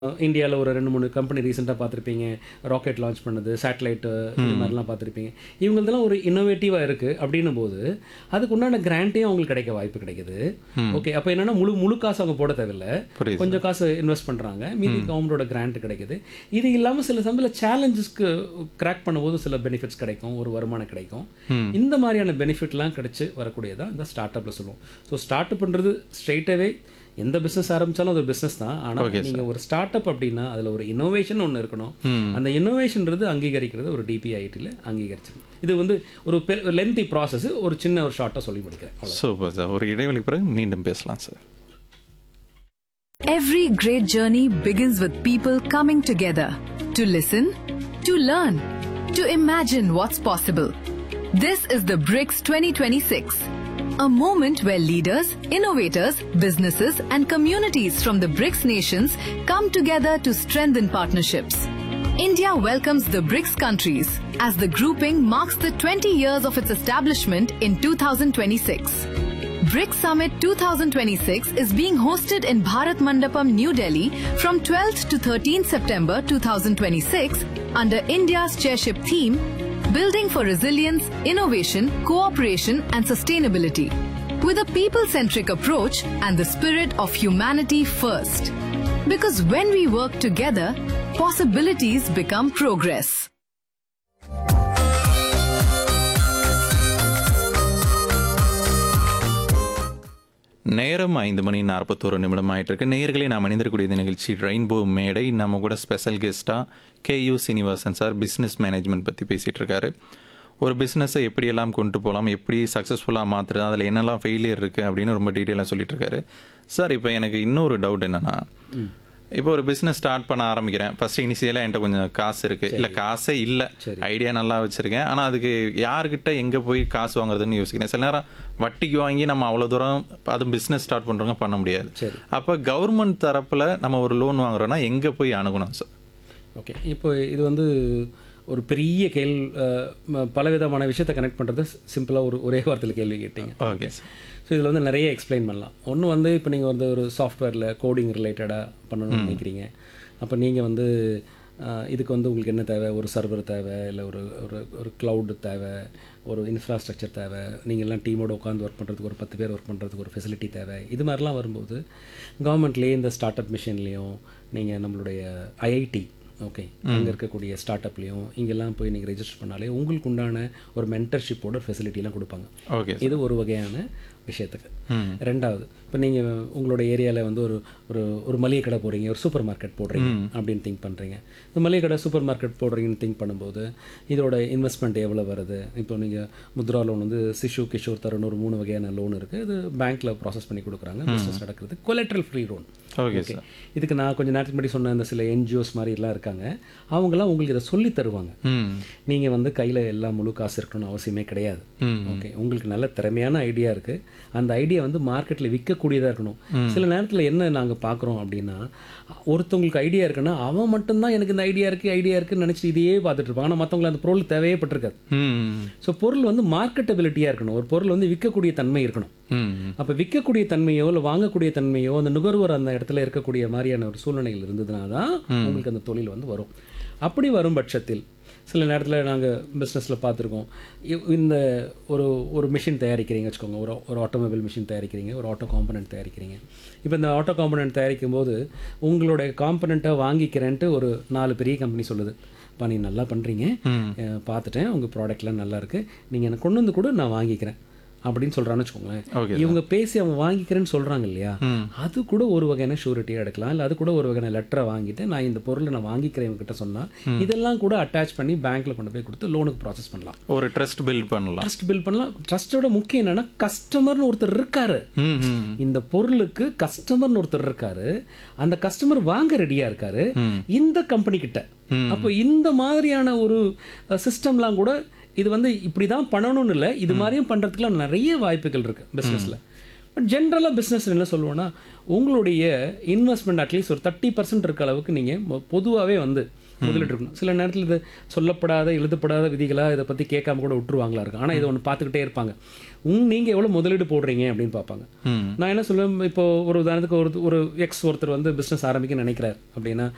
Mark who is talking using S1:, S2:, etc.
S1: இந்தியாவில் ஒரு ரெண்டு மூணு கம்பெனி ரீசெண்டாக பார்த்துருப்பீங்க ராக்கெட் லான்ச் பண்ணது சேட்டலைட்டு இது மாதிரிலாம் பார்த்துருப்பீங்க இவங்களதெல்லாம் ஒரு இன்னோவேட்டிவாக இருக்குது அப்படின்னும் போது அதுக்கு உண்டான கிராண்ட்டையும் அவங்களுக்கு கிடைக்க வாய்ப்பு கிடைக்குது ஓகே அப்போ என்னன்னா முழு முழு காசு அவங்க போட தேவையில்ல
S2: புரியுது
S1: கொஞ்சம் காசு இன்வெஸ்ட் பண்ணுறாங்க மீதி கவர்மெண்டோட கிராண்ட் கிடைக்குது இது இல்லாமல் சில சமயத்தில் சேலஞ்சஸ்க்கு கிராக் பண்ணும்போது சில பெனிஃபிட்ஸ் கிடைக்கும் ஒரு வருமானம் கிடைக்கும் இந்த மாதிரியான பெனிஃபிட்லாம் கிடைச்சு வரக்கூடியதான் இந்த ஸ்டார்ட் அப்பில் சொல்லுவோம் ஸோ ஸ்டார்ட் அப்ன்றது ஸ்ட்ரெயிட்டாகவே எந்த பிஸ்னஸ் ஆரம்பிச்சாலும் அது பிஸ்னஸ் தான் ஆனால் நீங்கள் ஒரு ஸ்டார்ட் அப் அப்படின்னா அதில் ஒரு இன்னோவேஷன் ஒன்று இருக்கணும் அந்த இன்னோவேஷன்றது அங்கீகரிக்கிறது ஒரு டிபிஐடியில் அங்கீகரிச்சிடும் இது வந்து ஒரு லென்த்தி ப்ராசஸ் ஒரு சின்ன ஒரு ஷார்ட்டாக சொல்லி முடிக்கிறேன் அவ்வளவுதான்.
S2: சூப்பர் சார் ஒரு இடைவெளி பிறகு மீண்டும் பேசலாம் sir
S3: Every great journey begins with people coming together to listen, to learn, to imagine what's possible. This is the BRICS 2026, a moment where leaders, innovators, businesses, and communities from the BRICS nations come together to strengthen partnerships. India welcomes the BRICS countries as the grouping marks the 20 years of its establishment in 2026. BRICS Summit 2026 is being hosted in Bharat Mandapam, New Delhi from 12th to 13th September 2026 under India's chairship theme Building for Resilience, Innovation, Cooperation and Sustainability with a people-centric approach and the spirit of humanity first. Because when we work together, possibilities become progress.
S2: நேரம் ஐந்து மணி நாற்பத்தோரு நிமிடம் ஆயிட்டு இருக்கு நேயர்களே நாம் அணிந்திருக்கக்கூடிய இந்த நிகழ்ச்சி ரெயின்போ மேடை நம்ம கூட ஸ்பெஷல் கெஸ்ட்டாக K U Srinivasan sir business management பற்றி பேசிகிட்டு இருக்காரு ஒரு பிஸ்னஸை எப்படியெல்லாம் கொண்டு போகலாம் எப்படி சக்ஸஸ்ஃபுல்லாக மாற்றுறது அதில் என்னெல்லாம் ஃபெயிலியர் இருக்குது அப்படின்னு ரொம்ப டீட்டெயிலாக சொல்லிட்டு இருக்காரு சார் இப்போ எனக்கு இன்னொரு டவுட் என்னன்னா இப்போ ஒரு பிஸ்னஸ் ஸ்டார்ட் பண்ண ஆரம்பிக்கிறேன் ஃபர்ஸ்ட் இனிஷியலாக என்கிட்ட கொஞ்சம் காசு இருக்கு இல்லை காசே இல்லை ஐடியா நல்லா வச்சிருக்கேன் ஆனால் அதுக்கு யார்கிட்ட எங்கே போய் காசு வாங்குறதுன்னு யோசிக்கிறேன் சில நேரம் வட்டிக்கு வாங்கி நம்ம அவ்வளோ தூரம் அதுவும் பிஸ்னஸ் ஸ்டார்ட் பண்ணுறவங்க பண்ண முடியாது
S1: சரி.
S2: அப்போ கவர்மெண்ட் தரப்பில் நம்ம ஒரு லோன் வாங்குறோம்னா எங்கே போய் அணுகணும் சார்
S1: ஓகே இப்போ இது வந்து ஒரு பெரிய கேள் அஹ், ம- பலவிதமான விஷயத்தை கனெக்ட் பண்ணுறது சிம்பிளாக ஒரு ஒரே வாரத்தில் கேள்வி கேட்டீங்க
S2: ஓகே சார்
S1: ஸோ இதில் வந்து நிறைய எக்ஸ்பிளைன் பண்ணலாம் ஒன்று வந்து இப்போ நீங்கள் வந்து ஒரு சாஃப்ட்வேரில் கோடிங் ரிலேட்டடாக பண்ணணும்னு நினைக்கிறீங்க அப்போ நீங்கள் வந்து அஹ், இதுக்கு வந்து உங்களுக்கு என்ன தேவை ஒரு சர்வர் தேவை இல்லை ஒரு ஒரு ஒரு க்ளவுடு தேவை ஒரு இன்ஃப்ராஸ்ட்ரக்சர் தேவை நீங்கள் எல்லாம் டீமோட உட்காந்து ஒர்க் பண்ணுறதுக்கு ஒரு பத்து பேர் ஒர்க் பண்ணுறதுக்கு ஒரு ஃபெசிலிட்டி தேவை இது மாதிரிலாம் வரும்போது கவர்மெண்ட்லேயே இந்த ஸ்டார்ட் அப் மிஷன்லேயும் நீங்கள் நம்மளுடைய ஐஐடி ஓகே அங்கே இருக்கக்கூடிய ஸ்டார்ட் அப்லேயும் இங்கெல்லாம் போய் நீங்கள் ரெஜிஸ்டர் பண்ணாலே உங்களுக்கு உண்டான ஒரு மென்டர்ஷிப்போட ஃபெசிலிட்டிலாம் கொடுப்பாங்க
S2: ஓகே
S1: இது ஒரு வகையான விஷயத்துக்கு ரெண்டாவது இப்போ நீங்கள் உங்களோட ஏரியாவில் வந்து ஒரு ஒரு ஒரு மளிகை கடை போடுறீங்க ஒரு சூப்பர் மார்க்கெட் போடுறீங்க அப்படின்னு திங்க் பண்ணுறீங்க இந்த மளிகை கடை சூப்பர் மார்க்கெட் போடுறீங்கன்னு திங்க் பண்ணும்போது இதோட இன்வெஸ்ட்மெண்ட் எவ்வளோ வருது இப்போ நீங்கள் முத்ரா லோன் வந்து சிஷு கிஷோர் தருண் ஒரு மூணு வகையான லோன் இருக்குது இது பேங்க்கில் ப்ராசஸ் பண்ணி கொடுக்குறாங்க பிஸ்னஸ் நடக்கிறது collateral free loan
S2: okay
S1: okay இதுக்கு நான் கொஞ்சம் நேரத்துக்கு முன்னாடி சொன்ன அந்த சில என்ஜிஓஸ் மாதிரிலாம் இருக்காங்க அவங்கெல்லாம் உங்களுக்கு இதை சொல்லி தருவாங்க
S2: ம்
S1: நீங்கள் வந்து கையில் எல்லா முழு காசு இருக்கணும்னு அவசியமே கிடையாது ஓகே உங்களுக்கு நல்ல திறமையான ஐடியா இருக்குது அந்த ஐடியா வந்து மார்க்கெட்டில் விற்கக்கூடியதாக இருக்கணும் சில நேரத்தில் என்ன நாங்கள் பார்க்குறோம் அப்படின்னா ஒருத்தவங்களுக்கு ஐடியா இருக்குன்னா அவன் மட்டும்தான் எனக்கு இந்த ஐடியா இருக்குது ஐடியா இருக்குன்னு நினச்சிட்டு இதையே பார்த்துட்டு இருப்பான் ஆனால் மற்றவங்களுக்கு அந்த பொருள் தேவையே பட்டிருக்காது
S2: ம்
S1: ஸோ பொருள் வந்து மார்க்கெட்டபிலிட்டியாக இருக்கணும் ஒரு பொருள் வந்து விற்கக்கூடிய தன்மை இருக்கணும்
S2: ம்
S1: அப்போ விற்கக்கூடிய தன்மையோ இல்லை வாங்கக்கூடிய தன்மையோ அந்த நுகர்வோர் அந்த இடத்துல இருக்கக்கூடிய மாதிரியான ஒரு சூழ்நிலைகள் இருந்ததுனா தான் உங்களுக்கு அந்த தொழில் வந்து வரும் அப்படி வரும் பட்சத்தில் சில நேரத்தில் நாங்கள் பிஸ்னஸில் பார்த்துருக்கோம் இ- இந்த ஒரு ஒரு மிஷின் தயாரிக்கிறீங்க வச்சுக்கோங்க ஒரு ஒரு ஆட்டோமொபைல் மிஷின் தயாரிக்கிறீங்க ஒரு ஆட்டோ காம்பனன்ட் தயாரிக்கிறீங்க இப்போ இந்த ஆட்டோ காம்பனன்ட் தயாரிக்கும் போது உங்களுடைய காம்பனண்ட்டை வாங்கிக்கிறேன்ட்டு ஒரு நாலு பெரிய கம்பெனி சொல்லுது "பா, நீ நல்லா பண்ணுறீங்க பார்த்துட்டேன் உங்கள் ப்ராடக்ட்லாம் நல்லா இருக்குது நீங்கள் எனக்கு கொண்டு வந்து கூட நான் வாங்கிக்கிறேன் அப்படின்னு சொல்கிறான்னு வச்சுக்கோங்களேன்
S2: ஓகே
S1: இவங்க பேசி அவன் வாங்கிக்கிறேன்னு சொல்றாங்க இல்லையா அது கூட ஒரு வகையான ஷூரிட்டியாக எடுக்கலாம் இல்லை அது கூட ஒரு வகையான லெட்டரை வாங்கிட்டு நான் இந்த பொருளை நான் வாங்கிக்கிறேன் இவங்க கிட்ட சொன்னா இதெல்லாம் கூட அட்டாச் பண்ணி பேங்க்ல கொண்டு போய் கொடுத்து லோனுக்கு ப்ராசஸ் பண்ணலாம்
S2: ஒரு ட்ரஸ்ட் பில்ட் பண்ணலாம்
S1: ட்ரஸ்ட் பில் பண்ணலாம் ட்ரஸ்டோட முக்கியம் என்னன்னா கஸ்டமர்னு ஒருத்தர் இருக்காரு
S2: ம் ம்
S1: இந்த பொருளுக்கு கஸ்டமர்னு ஒருத்தர் இருக்காரு அந்த கஸ்டமர் வாங்க ரெடியா இருக்காரு இந்த கம்பெனி கிட்ட அப்போ இந்த மாதிரியான ஒரு சிஸ்டம்லாம் கூட இது வந்து இப்படி தான் பண்ணணும்னு இல்லை இது மாதிரியும் பண்ணுறதுக்குலாம் நிறைய வாய்ப்புகள் இருக்கு பிஸ்னஸில் பட் ஜென்ரலாக பிஸ்னஸ் என்ன சொல்லுவோன்னா உங்களுடைய இன்வெஸ்ட்மெண்ட் அட்லீஸ்ட் ஒரு தேர்ட்டி பர்சன்ட் இருக்க அளவுக்கு நீங்கள் பொதுவாகவே வந்து முதலீட்டு இருக்கணும் சில நேரத்தில் இது சொல்லப்படாத எழுதப்படாத விதிகளாக இதை பற்றி கேட்காம கூட விட்டுருவாங்களா இருக்கும் ஆனால் இதை ஒன்று பார்த்துக்கிட்டே இருப்பாங்க உங் நீங்கள் எவ்வளோ முதலீடு போடுறீங்க அப்படின்னு பார்ப்பாங்க நான் என்ன சொல்லுவேன் இப்போ ஒரு உதாரணத்துக்கு ஒரு ஒரு எக்ஸ் ஒருத்தர் வந்து பிஸ்னஸ் ஆரம்பிக்க நினைக்கிறார் அப்படின்னா